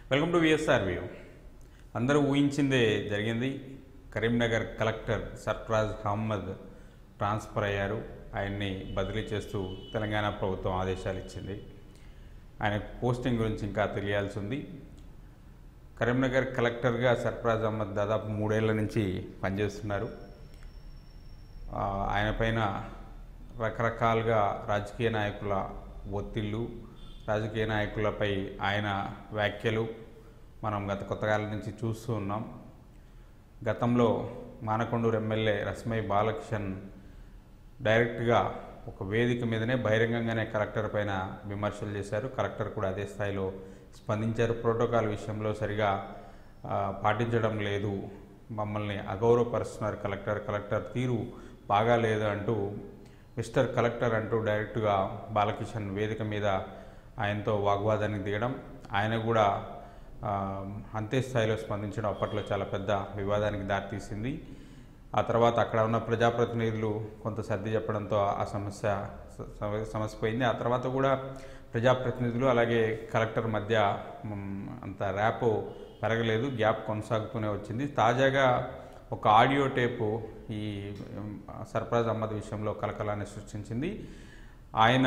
Welcome to VSR view అందరూ ఊహించిందే జరిగింది కరీంనగర్ కలెక్టర్ సర్ఫరాజ్ అహ్మద్ ట్రాన్స్ఫర్ అయ్యారు ఆయన్ని బదిలీ చేస్తూ తెలంగాణ ప్రభుత్వం ఆదేశాలు ఇచ్చింది ఆయన పోస్టింగ్ గురించి ఇంకా తెలియాల్సి ఉంది కరీంనగర్ కలెక్టర్గా సర్ఫరాజ్ అహ్మద్ దాదాపు మూడేళ్ల నుంచి పనిచేస్తున్నారు ఆ, ఆయన పైన రకరకాలుగా రాజకీయ నాయకుల ఒత్తిళ్ళు రాజకీయ నాయకులపై ఆయన వ్యాఖ్యలు మనం గత కొంతకాలం నుంచి చూస్తూ ఉన్నాం గతంలో మానకొండూరు ఎమ్మెల్యే రస్మై బాలకిషన్ డైరెక్ట్గా ఒక వేదిక మీదనే బహిరంగంగానే కలెక్టర్ పైన విమర్శలు చేశారు కలెక్టర్ కూడా అదే స్థాయిలో స్పందించారు ప్రోటోకాల్ విషయంలో సరిగా ఆ, పాటించడం లేదు మమ్మల్ని అగౌరవపరుస్తున్నారు కలెక్టర్ కలెక్టర్ తీరు బాగా లేదు అంటూ మిస్టర్ కలెక్టర్ అంటూ డైరెక్ట్గా బాలకిషన్ వేదిక మీద ఆయనతో వాగ్వాదానికి దిగడం ఆయన కూడా ఆ, అంతే స్థాయిలో స్పందించడం అప్పట్లో చాలా పెద్ద వివాదానికి దారితీసింది ఆ తర్వాత అక్కడ ఉన్న ప్రజాప్రతినిధులు కొంత సర్ది చెప్పడంతో ఆ సమస్య స- సమ- సమస్య పోయింది ఆ తర్వాత కూడా ప్రజాప్రతినిధులు అలాగే కలెక్టర్ మధ్య మ్, అంత ర్యాప్ పెరగలేదు గ్యాప్ కొనసాగుతూనే వచ్చింది తాజాగా ఒక ఆడియో టేపు ఈ మ్, సర్ఫరాజ్ అహ్మద్ విషయంలో కలకలాన్ని సృష్టించింది ఆయన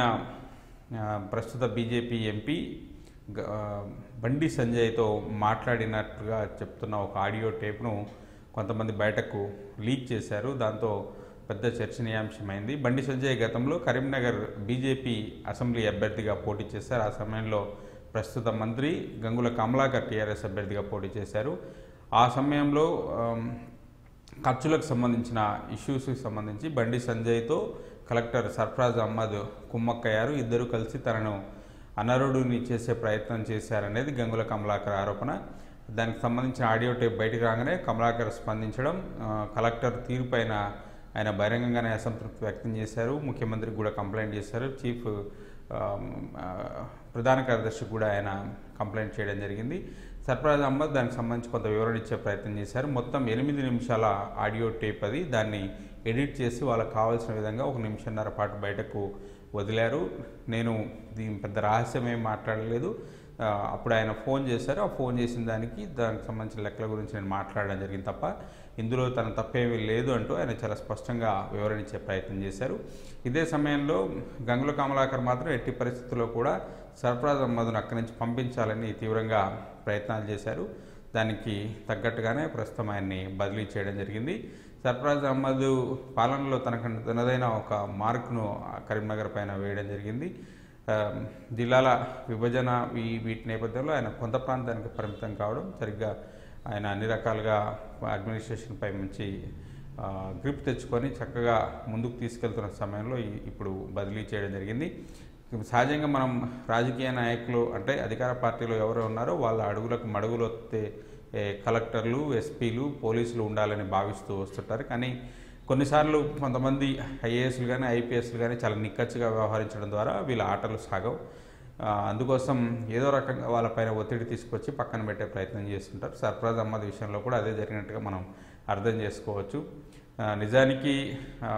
ఆ, ప్రస్తుత బీజేపీ ఎంపీ గ- ఆ, బండి సంజయ్తో మాట్లాడినట్టుగా చెప్తున్న ఒక ఆడియో టేప్ను కొంతమంది బయటకు లీక్ చేశారు దాంతో పెద్ద చర్చనీయాంశమైంది బండి సంజయ్ గతంలో కరీంనగర్ బీజేపీ అసెంబ్లీ అభ్యర్థిగా పోటీ చేశారు ఆ సమయంలో ప్రస్తుత మంత్రి గంగుల కమలాకర్ టీఆర్ఎస్ అభ్యర్థిగా పోటీ చేశారు ఆ సమయంలో ఆమ్, ఖర్చులకు సంబంధించిన ఇష్యూస్కి సంబంధించి బండి సంజయ్తో కలెక్టర్ సర్ఫరాజ్ అహ్మద్ కుమ్మక్కయ్యారు ఇద్దరు కలిసి తనను అనర్హుడిని చేసే ప్రయత్నం చేశారనేది గంగుల కమలాకర్ ఆరోపణ దానికి సంబంధించిన ఆడియో టేప్ బయటకు రాగానే కమలాకర్ స్పందించడం ఆ, కలెక్టర్ తీరుపైన ఆయన బహిరంగంగానే అసంతృప్తి వ్యక్తం చేశారు ముఖ్యమంత్రికి కూడా కంప్లైంట్ చేశారు చీఫ్ ఆమ్, ఆ, ప్రధాన కార్యదర్శికి కూడా ఆయన కంప్లైంట్ చేయడం జరిగింది సర్ఫరాజ్ అహ్మద్ దానికి సంబంధించి కొంత వివరణ ఇచ్చే ప్రయత్నం చేశారు మొత్తం ఎనిమిది నిమిషాల ఆడియో టేప్ అది దాన్ని ఎడిట్ చేసి వాళ్ళకి కావాల్సిన విధంగా ఒక నిమిషన్నర పాటు బయటకు వదిలారు నేను దీని పెద్ద రహస్యం ఏం మాట్లాడలేదు ఆ, అప్పుడు ఆయన ఫోన్ చేశారు ఆ ఫోన్ చేసిన దానికి దానికి సంబంధించిన లెక్కల గురించి నేను మాట్లాడడం జరిగింది తప్ప ఇందులో తన తప్పేమీ లేదు అంటూ ఆయన చాలా స్పష్టంగా వివరణ ఇచ్చే ప్రయత్నం చేశారు ఇదే సమయంలో గంగుల కమలాకర్ మాత్రం ఎట్టి పరిస్థితుల్లో కూడా సర్ఫరాజ్ అహ్మద్ను అక్కడి నుంచి పంపించాలని తీవ్రంగా ప్రయత్నాలు చేశారు దానికి తగ్గట్టుగానే ప్రస్తుతం ఆయన్ని బదిలీ చేయడం జరిగింది సర్ఫరాజ్ అహ్మద్ పాలనలో తనకు తనదైన ఒక మార్కును కరీంనగర్ పైన వేయడం జరిగింది ఆ, జిల్లాల విభజన ఈ వీటి నేపథ్యంలో ఆయన కొంత ప్రాంతానికి పరిమితం కావడం సరిగ్గా ఆయన అన్ని రకాలుగా అడ్మినిస్ట్రేషన్పై మంచి ఆ, గ్రిప్ తెచ్చుకొని చక్కగా ముందుకు తీసుకెళ్తున్న సమయంలో ఈ- ఇప్పుడు బదిలీ చేయడం జరిగింది సహజంగా మనం రాజకీయ నాయకులు అంటే అధికార పార్టీలో ఎవరు ఉన్నారో వాళ్ళ అడుగులకు మడుగులు వస్తే ఏ, కలెక్టర్లు ఎస్పీలు పోలీసులు ఉండాలని భావిస్తూ వస్తుంటారు కానీ కొన్నిసార్లు కొంతమంది ఐఏఎస్లు కానీ ఐపీఎస్లు కానీ చాలా నిక్కచ్చిగా వ్యవహరించడం ద్వారా వీళ్ళ ఆటలు సాగవు ఆ, అందుకోసం ఏదో రకంగా వాళ్ళపైన ఒత్తిడి తీసుకొచ్చి పక్కన పెట్టే ప్రయత్నం చేస్తుంటారు సర్ఫరాజ్ అహ్మద్ విషయంలో కూడా అదే జరిగినట్టుగా మనం అర్థం చేసుకోవచ్చు ఆ, నిజానికి ఆ,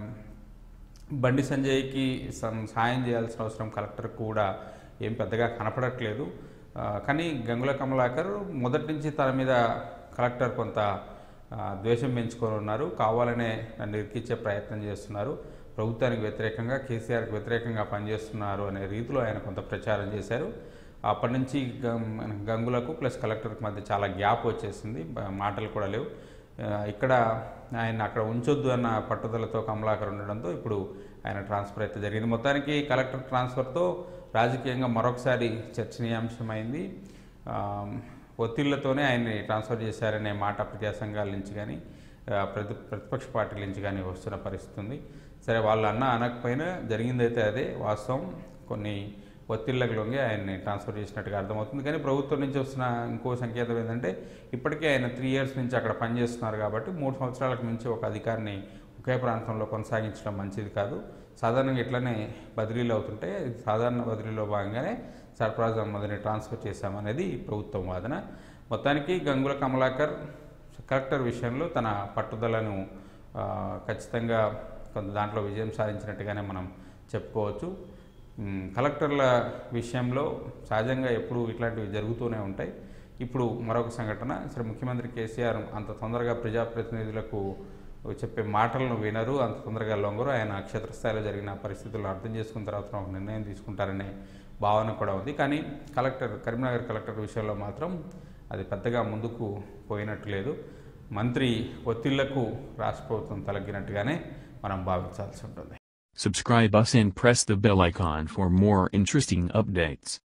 బండి సంజయ్కి సం- సాయం చేయాల్సిన అవసరం కలెక్టర్ కూడా ఏం పెద్దగా కనపడట్లేదు ఆ, కానీ గంగుల కమలాకర్ మొదటి నుంచి తన మీద కలెక్టర్ కొంత ఆ, ద్వేషం పెంచుకొని ఉన్నారు కావాలనే నన్ను ఇరికిచ్చే ప్రయత్నం చేస్తున్నారు ప్రభుత్వానికి వ్యతిరేకంగా కేసీఆర్కి వ్యతిరేకంగా పనిచేస్తున్నారు అనే రీతిలో ఆయన కొంత ప్రచారం చేశారు అప్పటి నుంచి గం- గంగులకు ప్లస్ కలెక్టర్కి మధ్య చాలా గ్యాప్ వచ్చేసింది బ- మాటలు కూడా లేవు ఆ, ఇక్కడ ఆయన అక్కడ ఉంచొద్దు అన్న పట్టుదలతో కమలాకర్ ఉండడంతో ఇప్పుడు ఆయన ట్రాన్స్ఫర్ అయితే జరిగింది మొత్తానికి కలెక్టర్ ట్రాన్స్ఫర్తో రాజకీయంగా మరొకసారి చర్చనీయాంశమైంది ఆ, ఒత్తిళ్లతోనే ఆయన్ని ట్రాన్స్ఫర్ చేశారనే మాట ప్రజా సంఘాల నుంచి కానీ ఆ, ప్రతి ప్రతిపక్ష పార్టీల నుంచి కానీ వస్తున్న పరిస్థితి ఉంది సరే వాళ్ళు అన్న అనకపోయినా జరిగిందైతే అదే వాస్తవం కొన్ని ఒత్తిళ్లకు లొంగి ఆయన్ని ట్రాన్స్ఫర్ చేసినట్టుగా అర్థమవుతుంది కానీ ప్రభుత్వం నుంచి వస్తున్న ఇంకో సంకేతం ఏంటంటే ఇప్పటికే ఆయన త్రీ ఇయర్స్ నుంచి అక్కడ పనిచేస్తున్నారు కాబట్టి మూడు సంవత్సరాలకు మించి ఒక అధికారిని ఒకే ప్రాంతంలో కొనసాగించడం మంచిది కాదు సాధారణంగా ఇట్లనే బదిలీలు అవుతుంటే సాధారణ బదిలీలో భాగంగానే సర్ఫరాజ్ అహ్మద్ని ట్రాన్స్ఫర్ చేశామనేది ప్రభుత్వం వాదన మొత్తానికి గంగుల కమలాకర్ కలెక్టర్ విషయంలో తన పట్టుదలను ఆ, ఖచ్చితంగా కొంత దాంట్లో విజయం సాధించినట్టుగానే మనం చెప్పుకోవచ్చు మ్, కలెక్టర్ల విషయంలో సహజంగా ఎప్పుడు ఇట్లాంటివి జరుగుతూనే ఉంటాయి ఇప్పుడు మరొక సంఘటన సరే ముఖ్యమంత్రి కేసీఆర్ అంత తొందరగా ప్రజాప్రతినిధులకు చెప్పే మాటలను వినరు అంత తొందరగా లొంగరు ఆయన క్షేత్రస్థాయిలో జరిగిన పరిస్థితులను అర్థం చేసుకున్న తర్వాత ఒక నిర్ణయం తీసుకుంటారనే భావన కూడా ఉంది కానీ కలెక్టర్ కరీంనగర్ కలెక్టర్ విషయంలో మాత్రం అది పెద్దగా ముందుకు పోయినట్టు లేదు మంత్రి ఒత్తిళ్లకు రాష్ట్ర ప్రభుత్వం తలగ్గినట్టుగానే మనం భావించాల్సి ఉంటుంది Subscribe us and press the bell icon for more interesting updates.